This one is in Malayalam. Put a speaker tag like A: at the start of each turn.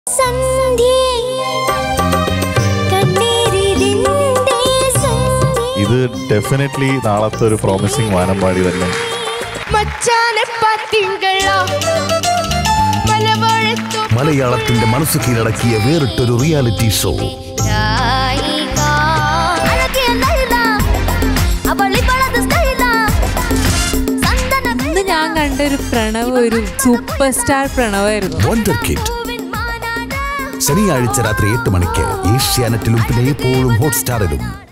A: ഇത് ഡെഫിനറ്റ്ലി നാളത്തെ ഒരു പ്രോമിസിങ് വാനമ്പാടി തന്നെ
B: മച്ചാനെ പത്തിങ്കളോ പലവഴത്തു
C: മലയാളത്തിന്റെ മനസ്സ് കീഴടക്കിയ വേറിട്ടൊരു റിയാലിറ്റി ഷോ
D: ഇന്ന് ഞാൻ കണ്ട ഒരു പ്രണവ് ഒരു സൂപ്പർ സ്റ്റാർ പ്രണവായിരുന്നു
C: വണ്ടർ കിഡ് ശനിയാഴ്ച രാത്രി എട്ട് മണിക്ക് ഏഷ്യാനെറ്റിലും പിന്നെ എപ്പോഴും ഹോട്ട്സ്റ്റാറിലും